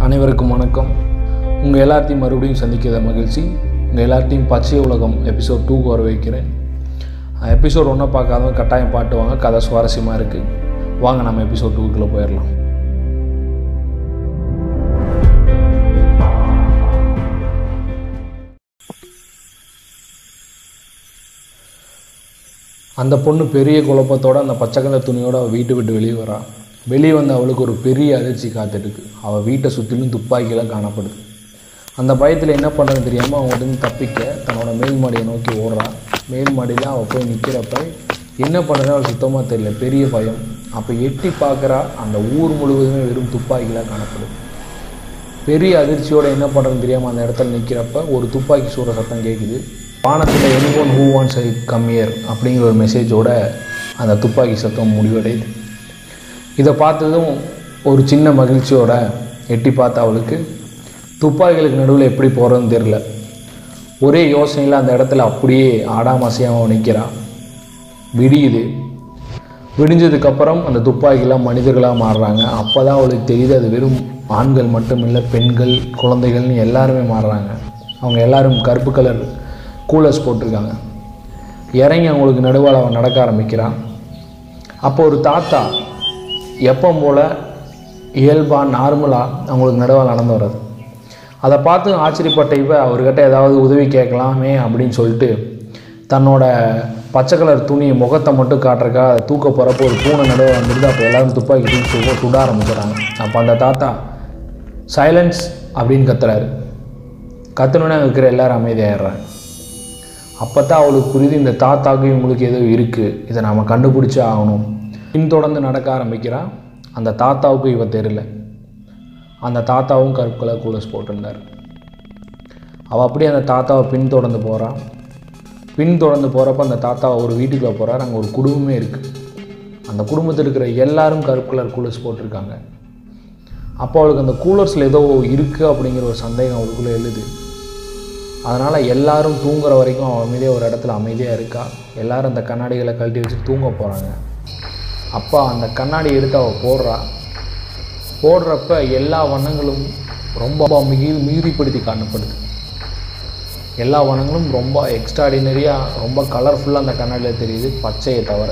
அனைவருக்கும் வணக்கம் உங்கள் எல்லாத்தையும் மறுபடியும் சந்திக்கிற மகிழ்ச்சி உங்கள் எல்லாத்தையும் பச்சை உலகம் எபிசோட் டூக்கு வர வைக்கிறேன் எபிசோட் ஒன்றை பார்க்காதவங்க கட்டாயம் பாட்டு வாங்க கதை சுவாரஸ்யமாக இருக்குது வாங்க நம்ம எபிசோட் டூக்குள்ளே போயிடலாம் அந்த பொண்ணு பெரிய குழப்பத்தோட அந்த பச்சை கலர் துணியோட அவள் வீட்டை விட்டு வெளியே வரா வெளியே வந்து அவளுக்கு ஒரு பெரிய அதிர்ச்சி காத்துட்டுருக்கு அவள் வீட்டை சுற்றிலும் துப்பாக்கிலாம் காணப்படுது அந்த பயத்தில் என்ன பண்ணுறதுன்னு தெரியாமல் அவங்க வந்து தப்பிக்க தன்னோட மேல் மாடியை நோக்கி ஓடுறா மேல் மாடியில் அவள் போய் நிற்கிறப்ப என்ன பண்ணுறதுன்னு அவள் சுத்தமாக தெரியல பெரிய பயம் அப்போ எட்டி பார்க்குறா அந்த ஊர் முழுவதுமே வெறும் துப்பாக்கிலாம் காணப்படுது பெரிய அதிர்ச்சியோட என்ன பண்ணுறதுன்னு தெரியாமல் அந்த இடத்துல நிற்கிறப்ப ஒரு துப்பாக்கி சூற சத்தம் கேட்குது வானத்தில் anyone who wants I கம்மியர் அப்படிங்கிற ஒரு மெசேஜோட அந்த துப்பாக்கி சத்தம் முடிவடையுது இதை பார்த்ததும் ஒரு சின்ன மகிழ்ச்சியோட எட்டி பார்த்த அவளுக்கு துப்பாக்கிகளுக்கு நடுவில் எப்படி போகிறதுன்னு தெரில ஒரே யோசனையில் அந்த இடத்துல அப்படியே ஆடாமசையாக நிற்கிறான் விடியுது விடிஞ்சதுக்கப்புறம் அந்த துப்பாக்கிலாம் மனிதர்களாக மாறுறாங்க அப்போ தான் அவளுக்கு தெரியுது அது வெறும் ஆண்கள் மட்டும் இல்லை பெண்கள் குழந்தைகள்னு எல்லாருமே மாறுறாங்க அவங்க எல்லாரும் கருப்பு கலர் கூலர்ஸ் போட்டிருக்காங்க இறங்கி அவங்களுக்கு நடுவால் அவன் நடக்க ஆரம்பிக்கிறான் அப்போ ஒரு தாத்தா எப்போ போல் இயல்பாக நார்மலாக அவங்களுக்கு நடுவால் நடந்து வர்றது அதை பார்த்து ஆச்சரியப்பட்ட இவ அவர்கிட்ட ஏதாவது உதவி கேட்கலாமே அப்படின்னு சொல்லிட்டு தன்னோட பச்சை கலர் துணி முகத்தை மட்டும் காட்டுறக்கா அதை தூக்க போகிறப்போ ஒரு பூனை நடுவே வந்துடுது அப்போ எல்லாரும் துப்பாக்கி தூக்கி சுட சுட ஆரம்பிக்கிறாங்க அப்போ அந்த தாத்தா சைலன்ஸ் அப்படின்னு கத்துறாரு கத்துனோடனே அங்கே இருக்கிற எல்லாரும் அமைதியாயிடுறாங்க அப்போ தான் அவளுக்கு புரியுது இந்த தாத்தாவுக்கு இவங்களுக்கு ஏதோ இருக்குது இதை நாம் கண்டுபிடிச்சே ஆகணும் பின்தொடர்ந்து நடக்க ஆரம்பிக்கிறான் அந்த தாத்தாவுக்கு இவ தெரியல அந்த தாத்தாவும் கருப்பு கலர் கூலர்ஸ் போட்டிருந்தார் அவள் அப்படியே அந்த தாத்தாவை பின்தொடர்ந்து போகிறான் பின்தொடர்ந்து போகிறப்ப அந்த தாத்தா ஒரு வீட்டுக்குள்ளே போகிறார் அங்கே ஒரு குடும்பமே இருக்குது அந்த குடும்பத்தில் இருக்கிற எல்லாரும் கருப்பு கலர் கூலர்ஸ் போட்டிருக்காங்க அப்போ அவளுக்கு அந்த கூலர்ஸில் ஏதோ இருக்குது அப்படிங்கிற ஒரு சந்தேகம் அவளுக்குள்ளே எழுது அதனால் எல்லாரும் தூங்குற வரைக்கும் அவள் அமைதியாக ஒரு இடத்துல அமைதியாக இருக்கா எல்லாரும் அந்த கண்ணாடிகளை கழட்டி வச்சு தூங்க போகிறாங்க அப்போ அந்த கண்ணாடி எடுத்து அவள் போடுறா போடுறப்ப எல்லா வண்ணங்களும் ரொம்ப மிகு மிகுதிப்படுத்தி காணப்படுது எல்லா வண்ணங்களும் ரொம்ப எக்ஸ்ட்ராடினரியாக ரொம்ப கலர்ஃபுல்லாக அந்த கண்ணாடியில் தெரியுது பச்சையை தவிர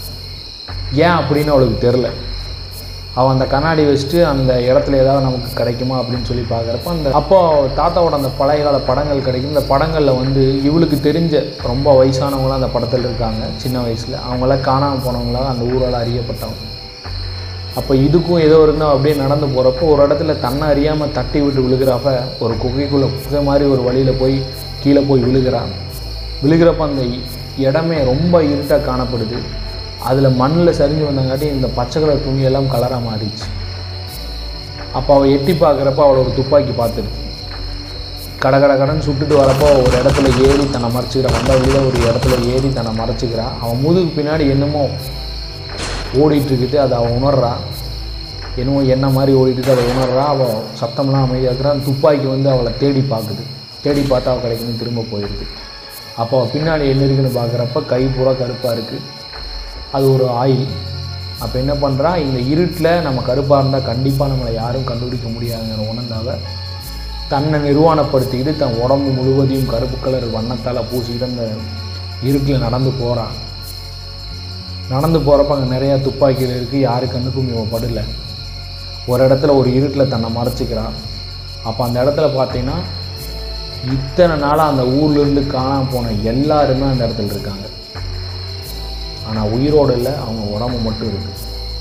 ஏன் அப்படின்னு அவளுக்கு தெரில அவள் அந்த கண்ணாடி வச்சுட்டு அந்த இடத்துல ஏதாவது நமக்கு கிடைக்குமா அப்படின்னு சொல்லி பார்க்குறப்ப அந்த அப்போ தாத்தாவோட அந்த பழைய கால படங்கள் கிடைக்கும் இந்த படங்களில் வந்து இவளுக்கு தெரிஞ்ச ரொம்ப வயசானவங்களாம் அந்த படத்தில் இருக்காங்க சின்ன வயசில் அவங்களாம் காணாமல் போனவங்களாக அந்த ஊரால் அறியப்பட்டவங்க அப்போ இதுக்கும் ஏதோ இருந்தால் அப்படியே நடந்து போகிறப்போ ஒரு இடத்துல தன்னை அறியாமல் தட்டி விட்டு விழுகிறப்ப ஒரு குகைக்குள்ளே குகை மாதிரி ஒரு வழியில் போய் கீழே போய் விழுகிறான் விழுகிறப்ப அந்த இடமே ரொம்ப இருட்டாக காணப்படுது அதில் மண்ணில் சரிஞ்சு வந்தங்காட்டி இந்த பச்சை கலர் துணியெல்லாம் கலராக மாறிடுச்சு அப்போ அவள் எட்டி பார்க்குறப்ப அவளை ஒரு துப்பாக்கி பார்த்துருக்கு கட கட கடன் சுட்டுட்டு வரப்போ ஒரு இடத்துல ஏறி தன்னை மறைச்சிக்கிறான் வந்த வழியில் ஒரு இடத்துல ஏறி தன்னை மறைச்சிக்கிறான் அவன் முதுகு பின்னாடி என்னமோ ஓடிட்டு இருக்குது அதை அவன் உணர்றா என்னமோ என்ன மாதிரி ஓடிட்டு அதை உணர்றா அவள் சத்தம்லாம் அமைதியாக்குறான் துப்பாக்கி வந்து அவளை தேடி பார்க்குது தேடி பார்த்தா அவள் கிடைக்கணும் திரும்ப போயிடுது அப்போ அவள் பின்னாடி என்ன இருக்குன்னு பார்க்குறப்ப கை பூரா கருப்பாக இருக்குது அது ஒரு ஆயில் அப்போ என்ன பண்ணுறா இந்த இருட்டில் நம்ம கருப்பாக இருந்தால் கண்டிப்பாக நம்மளை யாரும் கண்டுபிடிக்க முடியாதுங்கிற உணர்ந்தாவ தன்னை நிர்வாணப்படுத்திக்கிட்டு தன் உடம்பு முழுவதையும் கருப்பு கலர் வண்ணத்தால் பூசிக்கிட்டு அந்த இருட்டில் நடந்து போகிறான் நடந்து போகிறப்ப அங்கே நிறையா துப்பாக்கிகள் இருக்குது யாரு கண்ணுக்கும் இவன் படல ஒரு இடத்துல ஒரு இருட்டில் தன்னை மறைச்சிக்கிறான் அப்போ அந்த இடத்துல பார்த்தீங்கன்னா இத்தனை நாளாக அந்த ஊர்லேருந்து காணாமல் போன எல்லாருமே அந்த இடத்துல இருக்காங்க ஆனால் உயிரோடு இல்லை அவங்க உடம்பு மட்டும் இருக்குது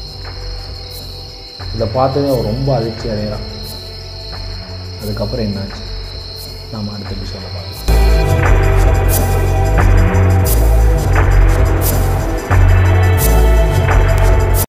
இதை பார்த்ததே அவன் ரொம்ப அதிர்ச்சி அடைகிறான் அதுக்கப்புறம் என்னாச்சு நாம் அடுத்த எபிசோட பார்க்கலாம்